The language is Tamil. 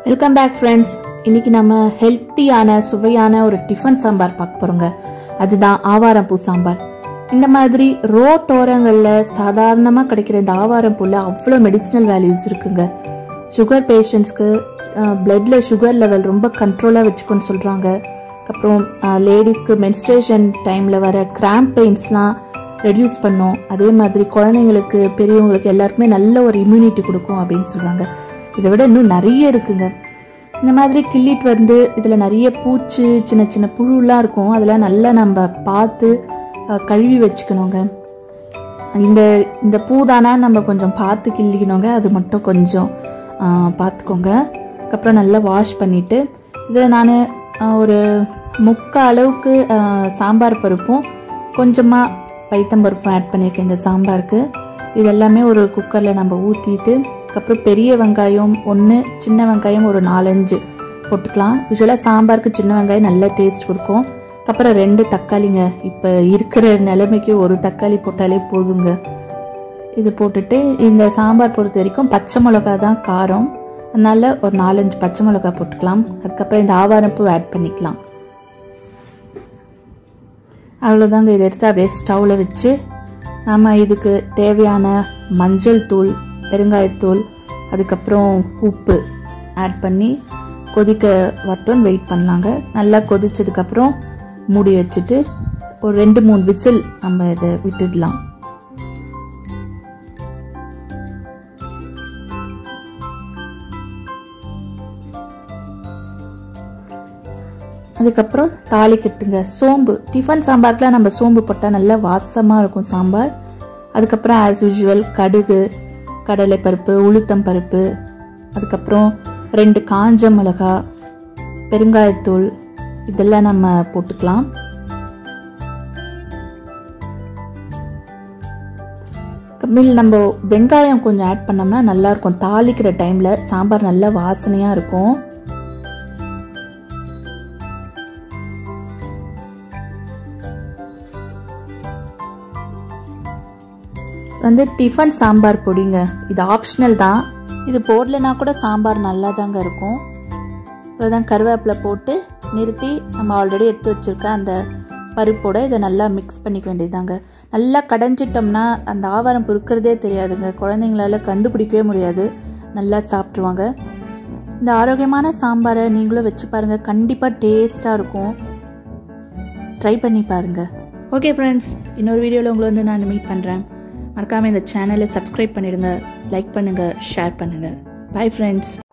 வெல்கம் பேக் ஃப்ரெண்ட்ஸ் இன்னைக்கு நம்ம ஹெல்த்தியான சுவையான ஒரு டிஃபன் சாம்பார் பார்க்க போறோங்க அதுதான் ஆவாரம்பூ சாம்பார் இந்த மாதிரி ரோட்டோரங்களில் சாதாரணமாக கிடைக்கிற இந்த ஆவாரம்பூவில் அவ்வளோ மெடிசினல் வேல்யூஸ் இருக்குங்க சுகர் பேஷண்ட்ஸ்க்கு பிளட்ல சுகர் லெவல் ரொம்ப கண்ட்ரோலாக வச்சுக்கோன்னு சொல்கிறாங்க அப்புறம் லேடிஸ்க்கு மென்ஸ்ட்ரேஷன் டைமில் வர கிராம்ப் பெயின்ஸ்லாம் ரெடியூஸ் பண்ணும் அதே மாதிரி குழந்தைங்களுக்கு பெரியவங்களுக்கு எல்லாருக்குமே நல்ல ஒரு இம்யூனிட்டி கொடுக்கும் அப்படின்னு சொல்கிறாங்க இதை விட இன்னும் நிறைய இருக்குங்க இந்த மாதிரி கிள்ளிட்டு வந்து இதில் நிறைய பூச்சி சின்ன சின்ன புழுலாம் இருக்கும் அதெல்லாம் நல்லா நம்ம பார்த்து அஹ், கழுவி வச்சுக்கணுங்க இந்த இந்த பூதானா நம்ம கொஞ்சம் பார்த்து கிள்ளிக்கணுங்க அது மட்டும் கொஞ்சம் ஆ, பார்த்துக்கோங்க அதுக்கப்புறம் நல்லா வாஷ் பண்ணிவிட்டு இதில் நான் ஒரு முக்கால் அளவுக்கு ஆ, சாம்பார் பருப்பும் கொஞ்சமாக பைத்தம்பருப்பும் ஆட் பண்ணியிருக்கேன் இந்த சாம்பாருக்கு இது எல்லாமே ஒரு குக்கரில் நம்ம ஊற்றிட்டு அதுக்கப்புறம் பெரிய வெங்காயம் ஒன்று சின்ன வெங்காயம் ஒரு நாலஞ்சு போட்டுக்கலாம் யூஸ்வலாக சாம்பாருக்கு சின்ன வெங்காயம் நல்ல டேஸ்ட் கொடுக்கும் அதுக்கப்புறம் ரெண்டு தக்காளிங்க இப்போ இருக்கிற நிலைமைக்கு ஒரு தக்காளி போட்டாலே போதுங்க இது போட்டுட்டு இந்த சாம்பார் பொறுத்த வரைக்கும் பச்சை மிளகா தான் காரம் அதனால ஒரு நாலஞ்சு பச்சை மிளகா போட்டுக்கலாம் அதுக்கப்புறம் இந்த ஆவாரம்பூ ஆட் பண்ணிக்கலாம் அவ்வளோதாங்க இதை எடுத்து அப்படியே ஸ்டவ்வில் வச்சு நம்ம இதுக்கு தேவையான மஞ்சள் தூள் பெருங்காயத்தூள் அதுக்கப்புறம் உப்பு ஆட் பண்ணி கொதிக்க வரட்டும் வெயிட் பண்ணலாங்க நல்லா கொதிச்சதுக்கப்புறம் மூடி வச்சுட்டு ஒரு ரெண்டு மூணு விசில் நம்ம இதை விட்டுடலாம் அதுக்கப்புறம் தாளிக்கிறதுங்க சோம்பு டிஃபன் சாம்பார்க்குலாம் நம்ம சோம்பு போட்டால் நல்லா வாசமாக இருக்கும் சாம்பார் அதுக்கப்புறம் ஆஸ் யூஷுவல் கடுகு கடலை பருப்பு உளுத்தம் பருப்பு அதுக்கப்புறம் ரெண்டு காஞ்ச மிளகா பெருங்காயத்தூள் இதெல்லாம் நம்ம போட்டுக்கலாம் கம்மில் நம்ம வெங்காயம் கொஞ்சம் ஆட் பண்ணோம்னா நல்லா இருக்கும் தாளிக்கிற டைமில் சாம்பார் நல்லா வாசனையாக இருக்கும் வந்து டிஃபன் சாம்பார் பொடிங்க இது ஆப்ஷனல் தான் இது போடலைன்னா கூட சாம்பார் நல்லா தாங்க இருக்கும் அவ்வளோதான் கருவேப்பிலை போட்டு நிறுத்தி நம்ம ஆல்ரெடி எடுத்து வச்சிருக்க அந்த பருப்போட இதை நல்லா மிக்ஸ் பண்ணிக்க வேண்டியதாங்க நல்லா கடைஞ்சிட்டோம்னா அந்த ஆவாரம் இருக்கிறதே தெரியாதுங்க குழந்தைங்களால கண்டுபிடிக்கவே முடியாது நல்லா சாப்பிட்ருவாங்க இந்த ஆரோக்கியமான சாம்பாரை நீங்களும் வச்சு பாருங்கள் கண்டிப்பாக டேஸ்ட்டாக இருக்கும் ட்ரை பண்ணி பாருங்கள் ஓகே ஃப்ரெண்ட்ஸ் இன்னொரு வீடியோவில் உங்களை வந்து நான் மீட் பண்ணுறேன் மறக்காமல் இந்த சேனலை சப்ஸ்கிரைப் பண்ணிடுங்க லைக் பண்ணுங்கள் ஷேர் பண்ணுங்கள் பை ஃப்ரெண்ட்ஸ்